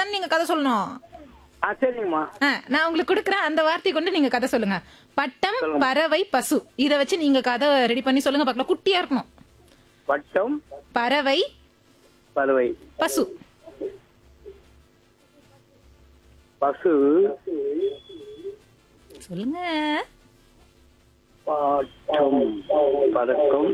தானே நீங்க கதை சொல்லணும் ஆ சரிங்கம்மா ஆ, நான் உங்களுக்கு கொடுக்குறேன் அந்த வார்த்தை கொண்டு நீங்க கதை சொல்லுங்க பட்டம் பறவை பசு இத வச்சு நீங்க கதை ரெடி பண்ணி சொல்லுங்க பார்க்கலாம் குட்டியா இருக்கணும் வட்டம் பறவை பறவை பசு பசு சொல்லுங்க பாட்டம் பறக்கும்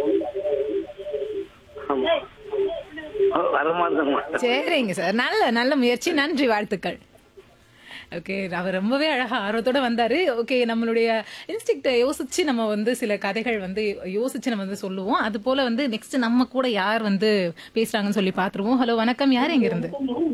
ஆமா. ஆ, வரமாட்டேங்கம்மா சரிங்க சார் நல்ல நல்ல முயற்சி நன்றி வாழ்த்துக்கள் ஓகே அவர் ரொம்பவே அழகா ஆர்வத்தோட வந்தாரு ஓகே நம்மளுடைய இன்ஸ்டிக்ட யோசிச்சு நம்ம வந்து சில கதைகள் வந்து யோசிச்சு நம்ம வந்து சொல்லுவோம் அது போல வந்து நெக்ஸ்ட் நம்ம கூட யார் வந்து பேசுறாங்கன்னு சொல்லி பாத்துருவோம் ஹலோ வணக்கம் யார் எங்க இருந்து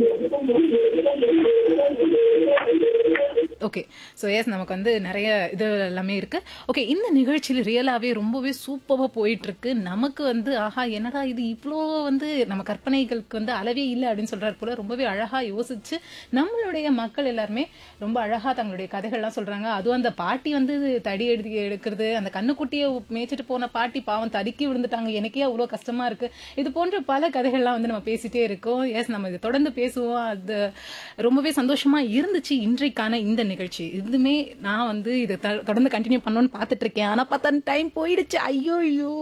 ஓகே ஸோ எஸ் நமக்கு வந்து நிறைய இது எல்லாமே இருக்கு ஓகே இந்த நிகழ்ச்சியில் ரியலாகவே ரொம்பவே சூப்பராக போயிட்டு இருக்கு நமக்கு வந்து ஆஹா என்னடா இது இவ்வளோ வந்து நம்ம கற்பனைகளுக்கு வந்து அளவே இல்லை அப்படின்னு சொல்றாரு போல ரொம்பவே அழகா யோசிச்சு நம்மளுடைய மக்கள் எல்லாருமே ரொம்ப அழகா தங்களுடைய கதைகள்லாம் சொல்றாங்க அதுவும் அந்த பாட்டி வந்து தடி எடுத்து எடுக்கிறது அந்த கண்ணுக்குட்டியை மேய்ச்சிட்டு போன பாட்டி பாவம் தடுக்கி விழுந்துட்டாங்க எனக்கே அவ்வளோ கஷ்டமா இருக்கு இது போன்ற பல கதைகள்லாம் வந்து நம்ம பேசிட்டே இருக்கோம் எஸ் நம்ம இதை தொடர்ந்து பேசுவோம் அது ரொம்பவே சந்தோஷமா இருந்துச்சு இன்றைக்கான இந்த நிகழ்ச்சி இதுமே நான் வந்து இதை த- தொடர்ந்து கண்டினியூ பண்ணணும்னு பார்த்துட்டு இருக்கேன் ஆனா பார்த்தா டைம் போயிடுச்சு ஐயோ ஐயோ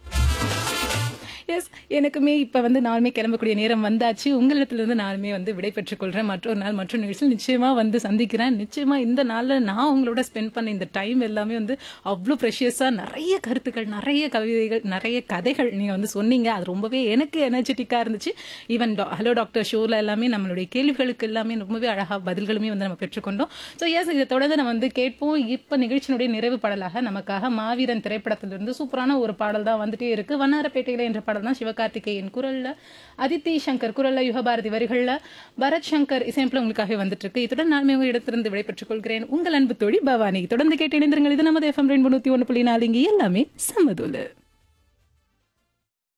எஸ் எனக்குமே இப்ப வந்து நானுமே கிளம்பக்கூடிய நேரம் வந்தாச்சு உங்களிடத்திலிருந்து நானுமே வந்து விடை பெற்றுக் கொள்றேன் மற்றொரு நாள் மற்றொரு நிகழ்ச்சியில் நிச்சயமா வந்து சந்திக்கிறேன் நிச்சயமா இந்த நாள்ல நான் உங்களோட ஸ்பெண்ட் பண்ண இந்த டைம் எல்லாமே வந்து அவ்வளோ ப்ரெஷியஸா நிறைய கருத்துக்கள் நிறைய கவிதைகள் நிறைய கதைகள் நீங்க வந்து சொன்னீங்க அது ரொம்பவே எனக்கு எனர்ஜெட்டிக்கா இருந்துச்சு ஈவன் ஹலோ டாக்டர் ஷோல எல்லாமே நம்மளுடைய கேள்விகளுக்கு எல்லாமே ரொம்பவே அழகா பதில்களுமே வந்து நம்ம பெற்றுக்கொண்டோம் ஸோ எஸ் இதை தொடர்ந்து நம்ம வந்து கேட்போம் இப்ப நிகழ்ச்சியினுடைய நிறைவு பாடலாக நமக்காக மாவீரன் திரைப்படத்திலிருந்து சூப்பரான ஒரு பாடல் தான் வந்துட்டே இருக்கு வண்ணாரப்பேட்டையில என்ற பாடல் தான் சிவகார்த்திகேயன் குரல்ல அதித்தி சங்கர் குரல்ல யுகபாரதி வரிகள்ல பரத் சங்கர் இசையமைப்புல உங்களுக்காக வந்துட்டு இருக்கு இத்துடன் நான் உங்க இடத்திலிருந்து விடைபெற்றுக் கொள்கிறேன் உங்கள் அன்பு தோழி பவானி தொடர்ந்து கேட்டு இணைந்திருங்கள் இது நமது எஃப்எம் ரெண்டு நூத்தி ஒன்று புள்ளி நாலு இங்கே எல்லாமே சமதுல